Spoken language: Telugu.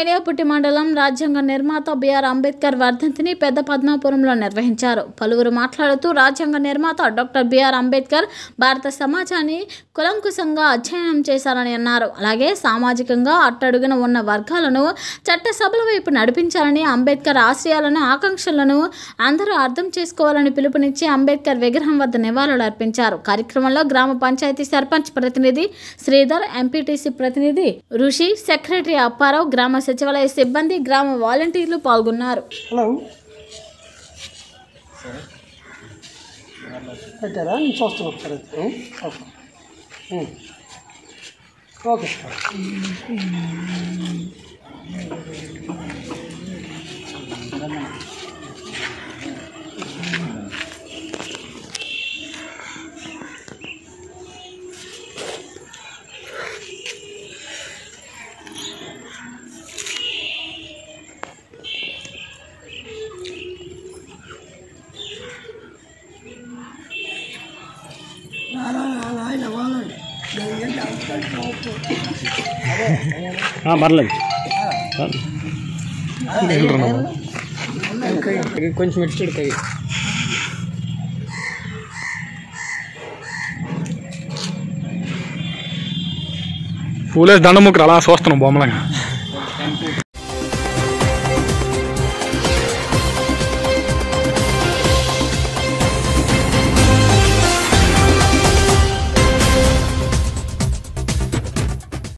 మెనియాపుట్టి మండలం రాజ్యాంగ నిర్మాత బిఆర్ అంబేద్కర్ వర్ధంతిని పెద్ద పద్మాపురంలో నిర్వహించారు పలువురు మాట్లాడుతూ రాజ్యాంగ నిర్మాత డాక్టర్ బిఆర్ అంబేద్కర్ భారత సమాజాన్ని కులంకుశంగా అధ్యయనం చేశారని అన్నారు అలాగే సామాజికంగా అట్టడుగున ఉన్న వర్గాలను చట్టసభల వైపు నడిపించాలని అంబేద్కర్ ఆశయాలను ఆకాంక్షలను అందరూ అర్థం చేసుకోవాలని పిలుపునిచ్చి అంబేద్కర్ విగ్రహం వద్ద నివాళులు అర్పించారు కార్యక్రమంలో గ్రామ పంచాయతీ సర్పంచ్ ప్రతినిధి శ్రీధర్ ఎంపీటీసీ ప్రతినిధి ఋషి సెక్రటరీ అప్పారావు గ్రామ సచివాలయ సిబ్బంది గ్రామ వాలంటీర్లు పాల్గొన్నారు హలో పెట్టారా నేను చూస్తాను ఒకసారి అయితే. ఉం? ఓకే ఉం. ఓకే పర్లేదు కొంచెం ఇటు కై పూలేసి దండముక్కరు అలా చూస్తున్నాం బొమ్మలంగా